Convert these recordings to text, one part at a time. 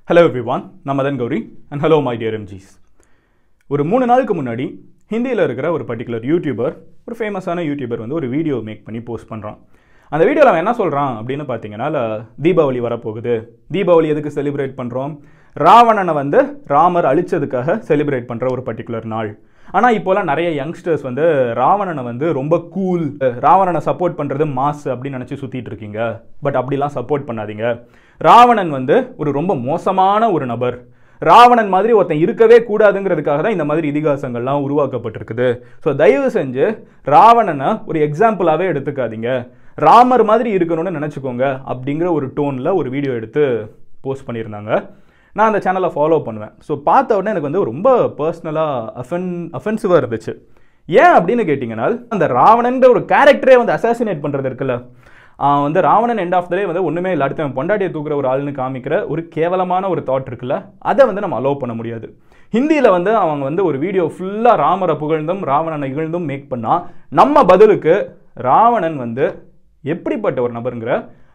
hello everyone நான் Madan Gowri and hello my dear MGs ஒரு மூணு நாளுக்கு முன்னாடி ஹிந்தியில் இருக்கிற ஒரு பர்டிகுலர் யூடியூபர் ஒரு ஃபேமஸான யூடியூபர் வந்து ஒரு வீடியோ மேக் பண்ணி போஸ்ட் பண்ணுறான் அந்த வீடியோவில் அவன் என்ன சொல்கிறான் அப்படின்னு பார்த்தீங்கன்னா ல, தீபாவளி வரப்போகுது தீபாவளி எதுக்கு செலிப்ரேட் பண்ணுறோம் ராவணனை வந்து ராமர் அழிச்சதுக்காக செலிப்ரேட் பண்ணுற ஒரு பர்டிகுலர் நாள் ஆனால் இப்போலாம் நிறைய யங்ஸ்டர்ஸ் வந்து ராவணனை வந்து ரொம்ப கூல் ராவணனை சப்போர்ட் பண்ணுறது மாஸ் அப்படின்னு நினச்சி சுற்றிட்டு இருக்கீங்க பட் அப்படிலாம் சப்போர்ட் பண்ணாதீங்க ராவணன் வந்து ஒரு ரொம்ப மோசமான ஒரு நபர் ராவணன் மாதிரி ஒருத்தன் இருக்கவே கூடாதுங்கிறதுக்காக தான் இந்த மாதிரி இதிகாசங்கள்லாம் உருவாக்கப்பட்டிருக்குது ஸோ தயவு செஞ்சு ராவணனை ஒரு எக்ஸாம்பிளாகவே எடுத்துக்காதீங்க ராமர் மாதிரி இருக்கணும்னு நினச்சிக்கோங்க அப்படிங்கிற ஒரு டோனில் ஒரு வீடியோ எடுத்து போஸ்ட் பண்ணியிருந்தாங்க நான் அந்த சேனலை ஃபாலோ பண்ணுவேன் ஸோ பார்த்த உடனே எனக்கு வந்து ரொம்ப பர்சனலாக அஃபென் அஃபென்சிவாக இருந்துச்சு ஏன் அப்படின்னு கேட்டிங்கன்னா அந்த ராவணன்ற ஒரு கேரக்டரே வந்து அசாசினேட் பண்ணுறது இருக்குல்ல அவன் வந்து Ravanan end of the day வந்து ஒன்றுமே இல்லை அடுத்தவன் பொண்டாட்டியை தூக்குற ஒரு ஆள்னு காமிக்கிற ஒரு கேவலமான ஒரு தாட் இருக்குல்ல அதை வந்து நம்ம அலோவ் பண்ண முடியாது ஹிந்தியில் வந்து அவங்க வந்து ஒரு வீடியோ ஃபுல்லாக ராமரை புகழ்ந்தும் ராவணனை இகழ்ந்தும் மேக் பண்ணால் நம்ம பதிலுக்கு ராவணன் வந்து எப்படிப்பட்ட ஒரு நபருங்கிற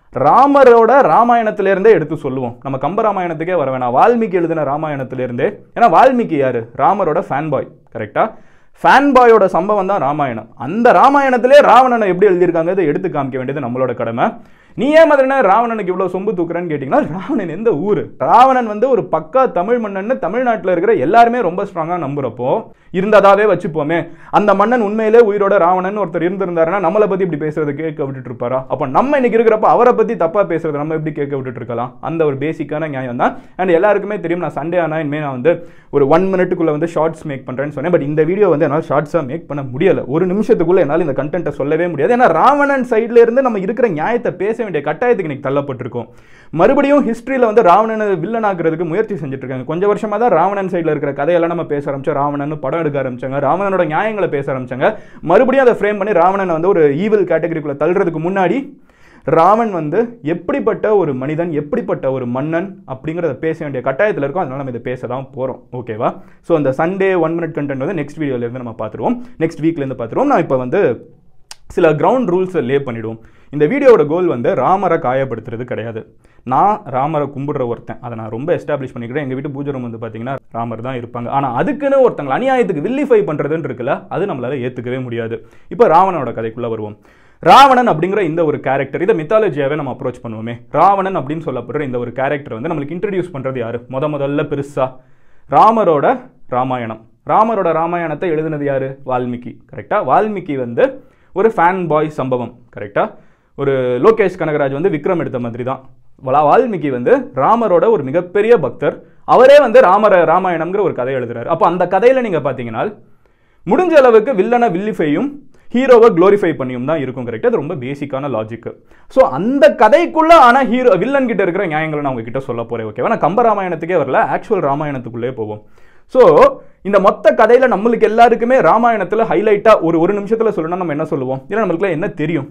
ராமரோட ராமாயணத்திலேருந்தே எடுத்து சொல்லுவோம் நம்ம கம்பராமாயணத்துக்கே வர வேணாம் வால்மீகி எழுதின ராமாயணத்திலேருந்தே ஏன்னா வால்மீகி யாரு ராமரோட ஃபேன் பாய் கரெக்டா ஃபேன் பாயோட சம்பவம் தான் ராமாயணம் அந்த ராமாயணத்திலே ராவணனை எப்படி எழுதியிருக்காங்க இதை எடுத்து காமிக்க வேண்டியது நம்மளோட கடமை நீ ஏன் மாதிரினா ராவணனுக்கு இவ்வளோ சொம்பு தூக்குறேன்னு கேட்டிங்கன்னா ராவணன் எந்த ஊர் ராவணன் வந்து ஒரு பக்கா தமிழ் மன்னன் தமிழ்நாட்டில் இருக்கிற எல்லாருமே ரொம்ப ஸ்ட்ராங்காக நம்புறப்போ இருந்ததாவே வச்சுப்போமே அந்த மன்னன் உண்மையிலே உயிரோட ராவணன் ஒருத்தர் இருந்திருந்தாருன்னா நம்மளை பற்றி இப்படி பேசுறது கேட்க விட்டுட்டு இருப்பாரா அப்போ நம்ம இன்னைக்கு இருக்கிறப்ப அவரை பற்றி தப்பாக பேசுறது நம்ம எப்படி கேட்க விட்டுட்டு இருக்கலாம் அந்த ஒரு பேசிக்கான நியாயம் தான் அண்ட் எல்லாருக்குமே தெரியும் நான் சண்டே ஆனால் இனிமேல் நான் வந்து ஒரு ஒன் மினிட்டுக்குள்ளே வந்து ஷார்ட்ஸ் மேக் பண்ணுறேன்னு சொன்னேன் பட் இந்த வீடியோ வந்து என்னால் ஷார்ட்ஸாக மேக் பண்ண முடியல ஒரு நிமிஷத்துக்குள்ளே என்னால் இந்த கண்டென்ட்டை சொல்லவே முடியாது ஏன்னா ராவணன் சைட்ல இருந்து நம்ம இருக்கிற நியாயத்தை பேச வேண்டிய கட்டாயத்துக்கு இன்னைக்கு தள்ளப்பட்டிருக்கோம் மறுபடியும் ஹிஸ்ட்ரியில் வந்து ராவணனை வில்லன் ஆக்குறதுக்கு முயற்சி செஞ்சுட்டு இருக்காங்க கொஞ்சம் வருஷமா தான் ராவணன் சைடில் இருக்கிற கதையெல்லாம் நம்ம பேச ஆரம்பிச்சோம் ராவணன் படம் எடுக்க ஆரம்பிச்சாங்க ராவணனோட நியாயங்களை பேச ஆரம்பிச்சாங்க மறுபடியும் அதை ஃப்ரேம் பண்ணி ராவணனை வந்து ஒரு ஈவில் கேட்டகரிக்குள்ள தள்ளுறதுக்கு முன்னாடி ராமன் வந்து எப்படிப்பட்ட ஒரு மனிதன் எப்படிப்பட்ட ஒரு மன்னன் அப்படிங்கிறத பேச வேண்டிய கட்டாயத்தில் இருக்கும் அதனால நம்ம இதை பேச தான் போகிறோம் ஓகேவா ஸோ அந்த சண்டே ஒன் மினிட் கண்டென்ட் வந்து நெக்ஸ்ட் வீடியோலேருந்து நம்ம பார்த்துருவோம் நெக்ஸ்ட் வீக்லேருந்து பார்த்துருவோம் நான் இப்போ வந்து சில கிரவுண்ட் ரூல்ஸை லே பண்ணிடுவோம் இந்த வீடியோவோட கோல் வந்து ராமரை காயப்படுத்துறது கிடையாது நான் ராமரை கும்பிடுற ஒருத்தன் அதை நான் ரொம்ப எஸ்டாப்ளிஷ் பண்ணிக்கிறேன் எங்கள் வீட்டு பூஜை ரூம் வந்து பார்த்தீங்கன்னா ராமர் தான் இருப்பாங்க ஆனால் அதுக்குன்னு ஒருத்தங்களை அநியாயத்துக்கு வில்லிஃபை பண்ணுறதுன்னு இருக்குல்ல அது நம்மளால ஏற்றுக்கவே முடியாது இப்போ ராவணனோட கதைக்குள்ளே வருவோம் ராவணன் அப்படிங்கிற இந்த ஒரு கேரக்டர் இதை மித்தாலஜியாவே நம்ம அப்ரோச் பண்ணுவோமே ராவணன் அப்படின்னு சொல்லப்படுற இந்த ஒரு கேரக்டர் வந்து நம்மளுக்கு இன்ட்ரடியூஸ் பண்ணுறது யாரு முத முதல்ல பெருசா ராமரோட ராமாயணம் ராமரோட ராமாயணத்தை எழுதினது யாரு வால்மீகி கரெக்டா வால்மீகி வந்து ஒரு ஃபேன் பாய் சம்பவம் கரெக்டா ஒரு லோகேஷ் கனகராஜ் வந்து விக்ரம் எடுத்த மாதிரி தான் வலா- வால்மீகி வந்து ராமரோட ஒரு மிகப்பெரிய பக்தர் அவரே வந்து ராமர ராமாயணம்ங்கிற ஒரு கதை எழுதுறாரு அப்போ அந்த கதையில நீங்க பார்த்தீங்கன்னா முடிஞ்ச அளவுக்கு வில்லனை வில்லிஃபையும் ஹீரோவை க்ளோரிஃபை பண்ணியும் தான் இருக்கும் கரெக்ட் அது ரொம்ப பேசிக்கான லாஜிக் ஸோ அந்த கதைக்குள்ள ஆனால் ஹீரோ வில்லன் கிட்ட இருக்கிற நியாயங்களை நான் உங்ககிட்ட சொல்ல போறேன் ஓகேவா நான் கம்ப ராமாயணத்துக்கே வரல ஆக்சுவல் ராமாயணத்துக்குள்ளே போவோம் ஸோ இந்த மொத்த கதையில நம்மளுக்கு எல்லாருக்குமே ராமாயணத்தில் ஹைலைட்டாக ஒரு ஒரு நிமிஷத்துல சொல்லணும்னா நம்ம என்ன சொல்லுவோம் இல்லை நம்மளுக்குலாம் என்ன தெரியும்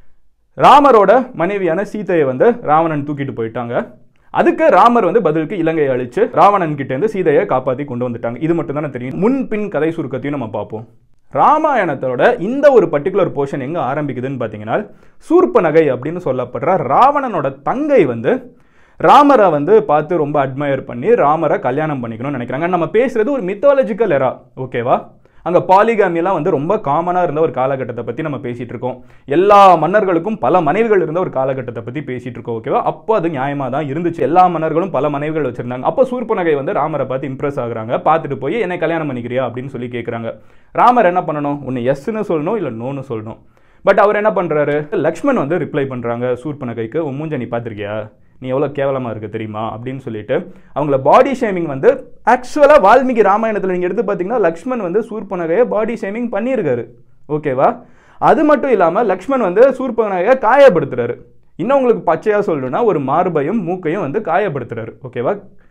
ராமரோட மனைவியான சீதையை வந்து ராவணன் தூக்கிட்டு போயிட்டாங்க அதுக்கு ராமர் வந்து பதிலுக்கு இலங்கையை அழிச்சு ராவணன் கிட்ட இருந்து சீதையை காப்பாத்தி கொண்டு வந்துட்டாங்க இது மட்டும் தானே தெரியும் முன் பின் கதை சுருக்கத்தையும் நம்ம பார்ப்போம் ராமாயணத்தோட இந்த ஒரு பர்டிகுலர் போர்ஷன் எங்க ஆரம்பிக்குதுன்னு பார்த்தீங்கன்னா சூர்பனகை அப்படின்னு சொல்லப்படுற ராவணனோட தங்கை வந்து ராமரை வந்து பார்த்து ரொம்ப அட்மயர் பண்ணி ராமரை கல்யாணம் பண்ணிக்கணும்னு நினைக்கிறாங்க நம்ம பேசுறது ஒரு மித்தாலஜிக்கல் எரா ஓகேவா அங்கே பாலிகாமியெல்லாம் வந்து ரொம்ப காமனாக இருந்த ஒரு காலகட்டத்தை பற்றி நம்ம பேசிகிட்டு இருக்கோம் எல்லா மன்னர்களுக்கும் பல மனைவிகள் இருந்த ஒரு காலகட்டத்தை பற்றி பேசிகிட்டு இருக்கோம் ஓகேவா அப்போ அது நியாயமாக தான் இருந்துச்சு எல்லா மன்னர்களும் பல மனைவிகள் வச்சுருந்தாங்க அப்போ சூர்பனகை வந்து ராமரை பார்த்து இம்ப்ரெஸ் ஆகுறாங்க பார்த்துட்டு போய் என்னை கல்யாணம் பண்ணிக்கிறியா அப்படின்னு சொல்லி கேட்குறாங்க ராமர் என்ன பண்ணணும் ஒன்று எஸ்ன்னு சொல்லணும் இல்லை நோன்னு சொல்லணும் பட் அவர் என்ன பண்ணுறாரு லக்ஷ்மண் வந்து ரிப்ளை பண்ணுறாங்க சூர்பனகைக்கு உன் மூஞ்ச நீ பார்த்துருக்கியா நீ எவ்வளோ கேவலமாக இருக்கு தெரியுமா அப்படின்னு சொல்லிட்டு அவங்கள பாடி ஷேமிங் வந்து ஆக்சுவலாக வால்மீகி ராமாயணத்தில் நீங்கள் எடுத்து பார்த்தீங்கன்னா லக்ஷ்மண் வந்து சூர்பனகையை பாடி ஷேமிங் பண்ணியிருக்காரு ஓகேவா அது மட்டும் இல்லாமல் லக்ஷ்மண் வந்து சூர்பனகையை காயப்படுத்துறாரு இன்னும் உங்களுக்கு பச்சையாக சொல்லணும்னா ஒரு மார்பையும் மூக்கையும் வந்து காயப்படுத்துறாரு ஓகேவா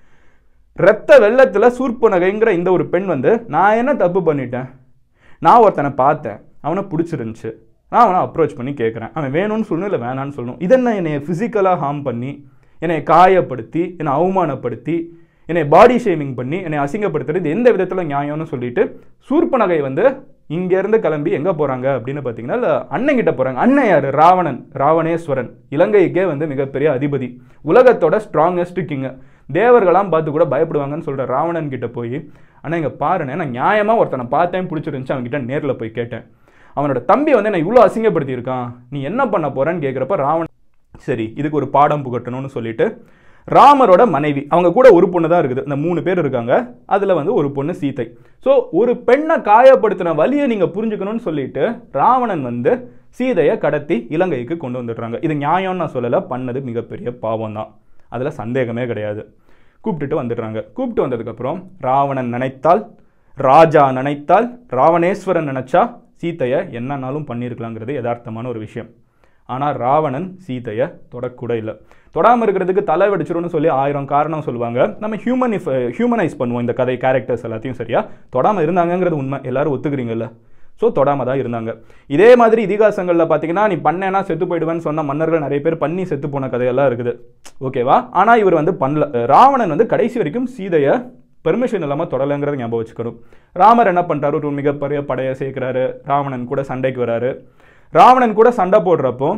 ரத்த வெள்ளத்தில் சூர்பனகைங்கிற இந்த ஒரு பெண் வந்து நான் என்ன தப்பு பண்ணிட்டேன் நான் ஒருத்தனை பார்த்தேன் அவனை பிடிச்சிருந்துச்சு நான் அவனை அப்ரோச் பண்ணி கேட்குறேன் அவன் வேணும்னு சொல்லணும் இல்லை வேணான்னு சொல்லணும் இதென்ன என்னை ஃபிசிக்கலாக ஹார்ம் பண்ணி என்னை காயப்படுத்தி என்னை அவமானப்படுத்தி என்னை பாடி ஷேமிங் பண்ணி என்னை அசிங்கப்படுத்துறது எந்த விதத்தில் நியாயம்னு சொல்லிட்டு சூர்பனகை வந்து இங்கேருந்து கிளம்பி எங்கே போகிறாங்க அப்படின்னு பார்த்தீங்கன்னா அண்ணன் கிட்ட போகிறாங்க அண்ணன் யார் ராவணன் ராவணேஸ்வரன் இலங்கைக்கே வந்து மிகப்பெரிய அதிபதி உலகத்தோட ஸ்ட்ராங்கஸ்ட் கிங் தேவர்களாம் பார்த்து கூட பயப்படுவாங்கன்னு சொல்கிற ராவணன் கிட்ட போய் ஆனால் இங்கே பாருண்ணே நான் நியாயமாக ஒருத்தனை பார்த்தேன் பிடிச்சிருந்துச்சு அவன்கிட்ட நேரில் போய் கேட்டேன் அவனோட தம்பி வந்து என்னை இவ்வளோ அசிங்கப்படுத்தியிருக்கான் நீ என்ன பண்ண போறேன்னு கேட்குறப்ப ராவணன் சரி இதுக்கு ஒரு பாடம் புகட்டணும்னு சொல்லிட்டு ராமரோட மனைவி அவங்க கூட ஒரு பொண்ணு தான் இருக்குது இந்த மூணு பேர் இருக்காங்க அதில் வந்து ஒரு பொண்ணு சீதை ஸோ ஒரு பெண்ணை காயப்படுத்தின வழியை நீங்கள் புரிஞ்சுக்கணும்னு சொல்லிட்டு ராவணன் வந்து சீதையை கடத்தி இலங்கைக்கு கொண்டு வந்துடுறாங்க இது நியாயம்னு நான் சொல்லலை பண்ணது மிகப்பெரிய பாவம் தான் அதில் சந்தேகமே கிடையாது கூப்பிட்டுட்டு வந்துடுறாங்க கூப்பிட்டு வந்ததுக்கப்புறம் ராவணன் நினைத்தால் ராஜா நினைத்தால் ராவணேஸ்வரன் நினைச்சா சீதையை என்னன்னாலும் பண்ணியிருக்கலாங்கிறது யதார்த்தமான ஒரு விஷயம் ஆனால் ராவணன் சீதையை தொடக்கூட இல்லை தொடாமல் இருக்கிறதுக்கு தலை வெடிச்சிரும்னு சொல்லி ஆயிரம் காரணம் சொல்லுவாங்க நம்ம ஹியூமன் ஹியூமனைஸ் பண்ணுவோம் இந்த கதை கேரக்டர்ஸ் எல்லாத்தையும் சரியா தொடாமல் இருந்தாங்கங்கிறது உண்மை எல்லாரும் ஒத்துக்கிறீங்கல்ல ஸோ தொடாமல் தான் இருந்தாங்க இதே மாதிரி இதிகாசங்களில் பார்த்தீங்கன்னா நீ பண்ணேன்னா செத்து போயிடுவேன்னு சொன்ன மன்னர்கள் நிறைய பேர் பண்ணி செத்து போன கதையெல்லாம் இருக்குது ஓகேவா ஆனால் இவர் வந்து பண்ணல ராவணன் வந்து கடைசி வரைக்கும் சீதையை பெர்மிஷன் இல்லாமல் தொடலைங்கிறத ஞாபகம் வச்சுக்கணும் ராமர் என்ன பண்ணுறாரு ஒரு மிகப்பெரிய படையை சேர்க்கிறாரு ராவணன் கூட சண்டைக்கு வராரு ராவணன் கூட சண்டை போடுறப்போ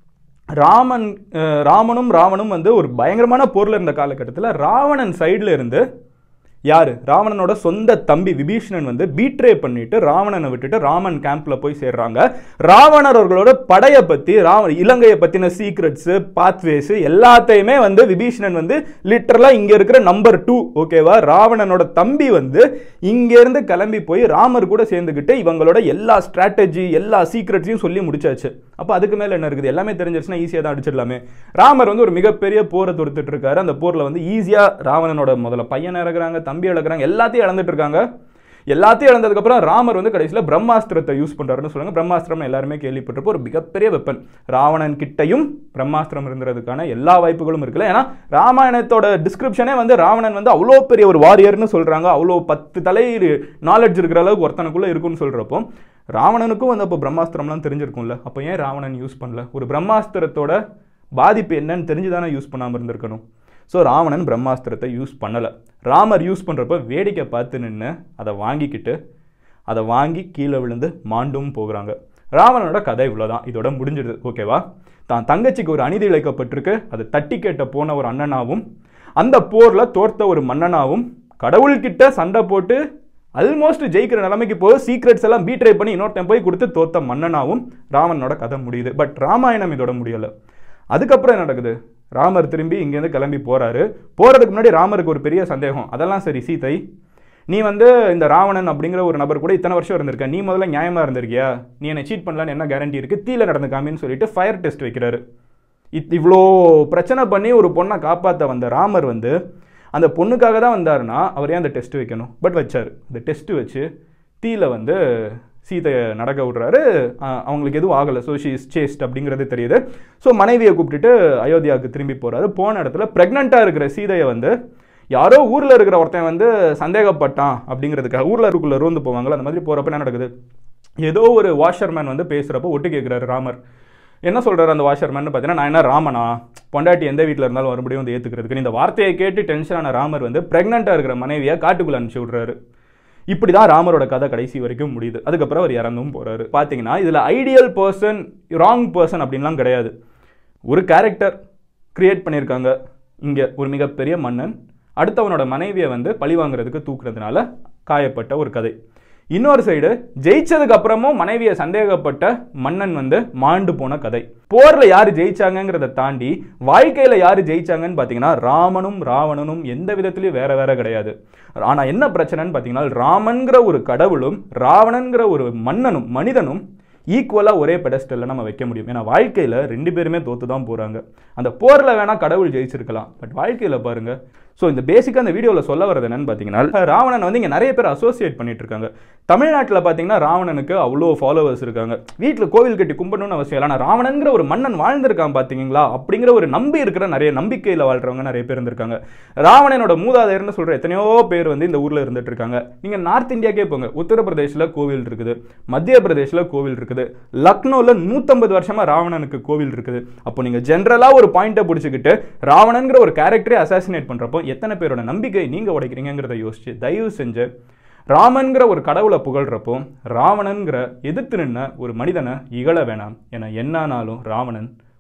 ராமன் அஹ், ராமனும் ராவனும் வந்து ஒரு பயங்கரமான போரில் இருந்த காலகட்டத்தில் ராவணன் சைடில் இருந்து யார் ராவணனோட சொந்த தம்பி விபீஷணன் வந்து பீட்ரே பண்ணிட்டு ராவணனை விட்டுட்டு ராமன் கேம்ப்ல போய் சேர்றாங்க ராவணர் அவர்களோட படையை பத்தி ராவ இலங்கையை பத்தின சீக்ரெட்ஸ் பாத்வேஸ் எல்லாத்தையுமே வந்து விபீஷணன் வந்து லிட்டரலா இங்க இருக்கிற நம்பர் டூ ஓகேவா ராவணனோட தம்பி வந்து இங்க இருந்து கிளம்பி போய் ராமர் கூட சேர்ந்துக்கிட்டு இவங்களோட எல்லா ஸ்ட்ராட்டஜி எல்லா சீக்ரெட்ஸையும் சொல்லி முடிச்சாச்சு அப்போ அதுக்கு மேல என்ன இருக்குது எல்லாமே தெரிஞ்சிருச்சுன்னா ஈஸியாக தான் அடிச்சிடலாமே ராமர் வந்து ஒரு மிகப்பெரிய போரை தொடுத்துட்டு இருக்காரு அந்த போர்ல வந்து ஈஸியா ராவணனோட முதல்ல பையன் இறக்குறாங்க தம்பி இழக்கிறாங்க எல்லாத்தையும் இழந்துட்டு இருக்காங்க எல்லாத்தையும் இழந்ததுக்கப்புறம் ராமர் வந்து கடைசியில் பிரம்மாஸ்திரத்தை யூஸ் பண்றாருன்னு சொல்லுவாங்க பிரம்மாஸ்திரம் எல்லாருமே கேள்விப்பட்டிருப்போம் ஒரு மிகப்பெரிய வெப்பன் ராவணன் கிட்டையும் பிரம்மாஸ்திரம் இருந்ததுக்கான எல்லா வாய்ப்புகளும் இருக்குல்ல ஏன்னா ராமாயணத்தோட டிஸ்கிரிப்ஷனே வந்து ராவணன் வந்து அவ்வளோ பெரிய ஒரு வாரியர்னு சொல்றாங்க அவ்வளோ பத்து தலை நாலேஜ் இருக்கிற அளவுக்கு ஒருத்தனுக்குள்ள இருக்குன்னு சொல்றப்போ ராவணனுக்கும் வந்து அப்போ பிரம்மாஸ்திரம்லாம் தெரிஞ்சிருக்கும்ல அப்போ ஏன் ராவணன் யூஸ் பண்ணல ஒரு பிரம்மாஸ்திரத்தோட பாதிப்பு என்னன்னு தெரிஞ்சு தானே யூஸ் பண்ணாமல் இருந்திருக்கணும் ஸோ ராவணன் பிரம்மாஸ்திரத்தை யூஸ் பண்ணலை ராமர் யூஸ் பண்ணுறப்ப வேடிக்கை பார்த்து நின்று அதை வாங்கிக்கிட்டு அதை வாங்கி கீழே விழுந்து மாண்டும் போகிறாங்க ராவணனோட கதை இவ்வளோதான் இதோட முடிஞ்சிடுது ஓகேவா தான் தங்கச்சிக்கு ஒரு அநீதி இழைக்கப்பட்டிருக்கு அதை தட்டி கேட்ட போன ஒரு அண்ணனாவும் அந்த போரில் தோர்த்த ஒரு மன்னனாவும் கடவுள்கிட்ட சண்டை போட்டு ஆல்மோஸ்ட் ஜெயிக்கிற நிலைமைக்கு போய் சீக்ரெட்ஸ் எல்லாம் பீட்ரை பண்ணி இன்னொருத்தன் போய் கொடுத்து தோத்த மன்னனாவும் ராமனோட கதை முடியுது பட் ராமாயணம் இதோட முடியலை அதுக்கப்புறம் என்ன நடக்குது ராமர் திரும்பி இங்கேருந்து கிளம்பி போறாரு போறதுக்கு முன்னாடி ராமருக்கு ஒரு பெரிய சந்தேகம் அதெல்லாம் சரி சீதை நீ வந்து இந்த ராவணன் அப்படிங்கிற ஒரு நபர் கூட இத்தனை வருஷம் இருந்திருக்க நீ முதல்ல நியாயமா இருந்திருக்கியா நீ என்னை சீட் பண்ணலான்னு என்ன கேரண்டி இருக்கு தீல நடந்து காமின்னு சொல்லிட்டு ஃபயர் டெஸ்ட் வைக்கிறாரு இத் இவ்வளோ பிரச்சனை பண்ணி ஒரு பொண்ணை காப்பாற்ற வந்த ராமர் வந்து அந்த பொண்ணுக்காக தான் வந்தாருன்னா அவர் ஏன் அந்த டெஸ்ட் வைக்கணும் பட் வச்சார் அந்த டெஸ்ட் வச்சு தீல வந்து சீதையை நடக்க விடுறாரு அஹ் அவங்களுக்கு எதுவும் ஆகலை ஸோ ஷீ இஸ் சேஸ்ட் அப்படிங்கிறது தெரியுது ஸோ மனைவியை கூப்பிட்டுட்டு அயோத்தியாவுக்கு திரும்பி போறாரு போன இடத்துல ப்ரெக்னெண்ட்டாக இருக்கிற சீதையை வந்து யாரோ ஊரில் இருக்கிற ஒருத்தன் வந்து சந்தேகப்பட்டான் அப்படிங்கிறதுக்காக ஊரில் இருக்குள்ள ரோந்து போவாங்களோ அந்த மாதிரி போகிறப்ப என்ன நடக்குது ஏதோ ஒரு வாஷர்மேன் வந்து பேசுகிறப்ப ஒட்டு கேட்குறாரு ராமர் என்ன சொல்றாரு அந்த வாஷர்மேன் பார்த்தீங்கன்னா நான் என்ன ராமனா பொண்டாட்டி எந்த வீட்டில் இருந்தாலும் மறுபடியும் வந்து ஏற்றுக்கிறதுக்கு இந்த வார்த்தையை கேட்டு டென்ஷனான ராமர் வந்து ப்ரெக்னெண்ட்டாக இருக்கிற மனைவியை காட்டுக்குள்ள அனுப்பிச்சு விட்றாரு இப்படி தான் ராமரோட கதை கடைசி வரைக்கும் முடியுது அதுக்கப்புறம் அவர் இறந்தும் போறாரு பார்த்தீங்கன்னா இதில் ஐடியல் பர்சன் ராங் பர்சன் அப்படின்லாம் கிடையாது ஒரு கேரக்டர் கிரியேட் பண்ணியிருக்காங்க இங்கே ஒரு மிகப்பெரிய மன்னன் அடுத்தவனோட மனைவியை வந்து பழி வாங்குறதுக்கு தூக்குறதுனால காயப்பட்ட ஒரு கதை இன்னொரு சைடு ஜெயிச்சதுக்கு அப்புறமும் மனைவியை சந்தேகப்பட்ட மன்னன் வந்து மாண்டு போன கதை போர்ல யாரு ஜெயிச்சாங்கங்கிறத தாண்டி வாழ்க்கையில யாரு ஜெயிச்சாங்கன்னு பாத்தீங்கன்னா ராமனும் ராவணனும் எந்த விதத்திலயும் வேற வேற கிடையாது ஆனா என்ன பிரச்சனைன்னு பாத்தீங்கன்னா ராமன்கிற ஒரு கடவுளும் ராவணன்கிற ஒரு மன்னனும் மனிதனும் ஈக்குவலாக ஒரே பெடஸ்டலில் நம்ம வைக்க முடியும் ஏன்னா வாழ்க்கையில் ரெண்டு பேருமே தோத்து தான் போகிறாங்க அந்த போரில் வேணால் கடவுள் ஜெயிச்சிருக்கலாம் பட் வாழ்க்கையில் பாருங்க ஸோ இந்த பேசிக்காக அந்த வீடியோவில் சொல்ல வரது என்னன்னு பார்த்தீங்கன்னா ராவணன் வந்து இங்கே நிறைய பேர் அசோசியேட் பண்ணிட்டு இருக்காங்க தமிழ்நாட்டில் பார்த்தீங்கன்னா ராவணனுக்கு அவ்வளோ ஃபாலோவர்ஸ் இருக்காங்க வீட்டில் கோவில் கட்டி கும்பிடணும்னு அவசியம் இல்லை ஆனால் ராவணன்கிற ஒரு மன்னன் வாழ்ந்திருக்கான் பார்த்தீங்களா அப்படிங்கிற ஒரு நம்பி இருக்கிற நிறைய நம்பிக்கையில் வாழ்றவங்க நிறைய பேர் இருந்திருக்காங்க ராவணனோட மூதாதையர்னு சொல்கிற எத்தனையோ பேர் வந்து இந்த ஊரில் இருந்துட்டு இருக்காங்க நீங்கள் நார்த் இந்தியாக்கே போங்க உத்தரப்பிரதேசில் கோவில் இருக்குது மத்திய பிரதேசில் கோவில் இருக்குது லக்னோவில் நூற்றம்பது வருஷமாக ராவணனுக்கு கோவில் இருக்குது அப்போ நீங்கள் ஜென்ரலாக ஒரு பாயிண்ட்டை பிடிச்சிக்கிட்டு ராவணன்கிற ஒரு கேரக்டரை அசாசினேட் பண்ணுறப்போ எத்தனை பேரோட நம்பிக்கை நீங்கள் உடைக்கிறீங்கிறத யோசிச்சு தயவு செஞ்சு ராமன்கிற ஒரு கடவுளை புகழ்றப்போ ராவணன்கிற எதிர்த்து நின்ன ஒரு மனிதனை இகழ வேணாம் என என்னானாலும் ராவணன்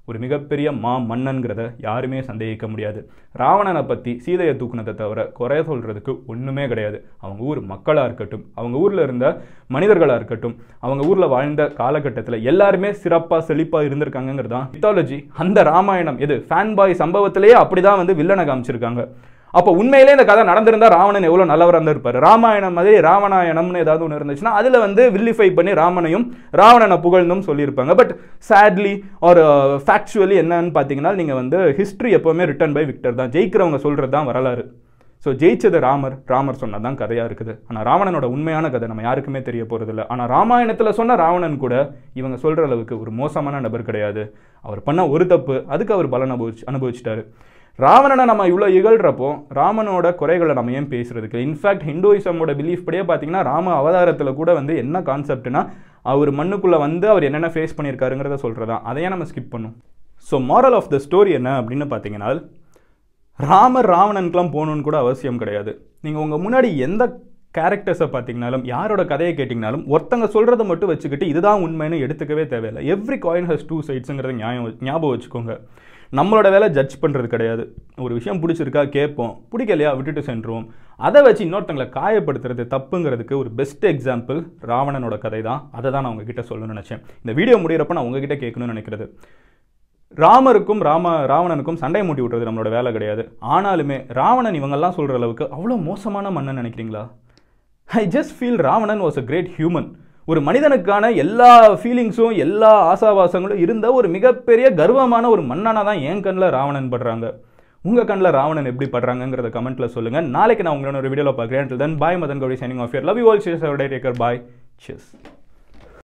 ஒரு மிகப்பெரிய மா மன்னன்கிறத யாருமே சந்தேகிக்க முடியாது ராவணனை பற்றி சீதையை தூக்குனதை தவிர குறை சொல்கிறதுக்கு ஒன்றுமே கிடையாது அவங்க ஊர் மக்களாக இருக்கட்டும் அவங்க ஊரில் இருந்த மனிதர்களாக இருக்கட்டும் அவங்க ஊரில் வாழ்ந்த காலகட்டத்தில் எல்லாருமே சிறப்பாக செழிப்பாக இருந்திருக்காங்கிறது தான் மித்தாலஜி அந்த ராமாயணம் எது ஃபேன் பாய் சம்பவத்திலேயே அப்படி தான் வந்து வில்லனை காமிச்சிருக்காங்க அப்போ உண்மையிலே இந்த கதை நடந்திருந்தா ராவணன் எவ்வளோ நல்லவராக இருந்திருப்பாரு ராமாயணம் மாதிரி ராவணாயணம்னு ஏதாவது ஒன்று இருந்துச்சுன்னா அதில் வந்து வில்லிஃபை பண்ணி ராமனையும் ராவணனை புகழ்ந்தும் சொல்லியிருப்பாங்க பட் சேட்லி ஒரு ஃபேக்சுவலி என்னன்னு பார்த்தீங்கன்னா நீங்கள் வந்து ஹிஸ்ட்ரி எப்போவுமே ரிட்டன் பை விக்டர் தான் ஜெயிக்கிறவங்க சொல்கிறது தான் வரலாறு ஸோ ஜெயிச்சது ராமர் ராமர் சொன்னது தான் கதையாக இருக்குது ஆனால் ராவணனோட உண்மையான கதை நம்ம யாருக்குமே தெரிய போகிறதில்ல ஆனால் ராமாயணத்தில் சொன்ன ராவணன் கூட இவங்க சொல்கிற அளவுக்கு ஒரு மோசமான நபர் கிடையாது அவர் பண்ண ஒரு தப்பு அதுக்கு அவர் பலன் அனுபவிச்சு அனுபவிச்சிட்டாரு ராவணனை நம்ம இவ்வளோ இகழ்கிறப்போ ராமனோட குறைகளை நம்ம ஏன் பேசுறதுக்கு இன்ஃபேக்ட் ஹிந்துயிசமோட பிலீஃப் படியே பார்த்தீங்கன்னா ராம அவதாரத்தில் கூட வந்து என்ன கான்செப்ட்னா அவர் மண்ணுக்குள்ளே வந்து அவர் என்னென்ன ஃபேஸ் பண்ணியிருக்காருங்கிறத சொல்கிறதா அதையே நம்ம ஸ்கிப் பண்ணும் so moral of the story என்ன அப்படின்னு பார்த்தீங்கன்னா ராமர் ராவணனுக்குலாம் போகணுன்னு கூட அவசியம் கிடையாது நீங்கள் உங்கள் முன்னாடி எந்த கேரக்டர்ஸை பார்த்தீங்கனாலும் யாரோட கதையை கேட்டிங்கனாலும் ஒருத்தங்க சொல்கிறத மட்டும் வச்சுக்கிட்டு இதுதான் உண்மைன்னு எடுத்துக்கவே தேவையில்லை எவ்ரி காயின் ஹஸ் டூ சைட்ஸுங்கிறத நியாயம் ஞாபகம் வச்சுக்கோங்க நம்மளோட வேலை ஜட்ஜ் பண்ணுறது கிடையாது ஒரு விஷயம் பிடிச்சிருக்கா கேட்போம் பிடிக்கலையா விட்டுட்டு சென்றுவோம் அதை வச்சு இன்னொருத்தங்களை காயப்படுத்துறது தப்புங்கிறதுக்கு ஒரு பெஸ்ட் எக்ஸாம்பிள் ராவணனோட கதை தான் அதை தான் நான் உங்ககிட்ட சொல்லணும்னு நினச்சேன் இந்த வீடியோ முடியிறப்ப நான் உங்ககிட்ட கேட்கணும்னு நினைக்கிறது ராமருக்கும் ராம ராவணனுக்கும் சண்டை மூட்டி விட்டுறது நம்மளோட வேலை கிடையாது ஆனாலுமே ராவணன் இவங்கெல்லாம் சொல்கிற அளவுக்கு அவ்வளோ மோசமான மன்னன் நினைக்கிறீங்களா I just feel Ravanan was a great human ஒரு மனிதனுக்கான எல்லா ஃபீலிங்ஸும் எல்லா ஆசாபாசங்களும் இருந்த ஒரு மிகப்பெரிய கர்வமான ஒரு மன்னனாக தான் என் கண்ணில் ராவணன் படுறாங்க உங்கள் கண்ணில் ராவணன் எப்படி படுறாங்கிறத கமெண்ட்டில் சொல்லுங்கள் நாளைக்கு நான் உங்களோட ஒரு வீடியோவில் பார்க்குறேன் then bye Madan Gowri signing off your love you all chase take care bye cheers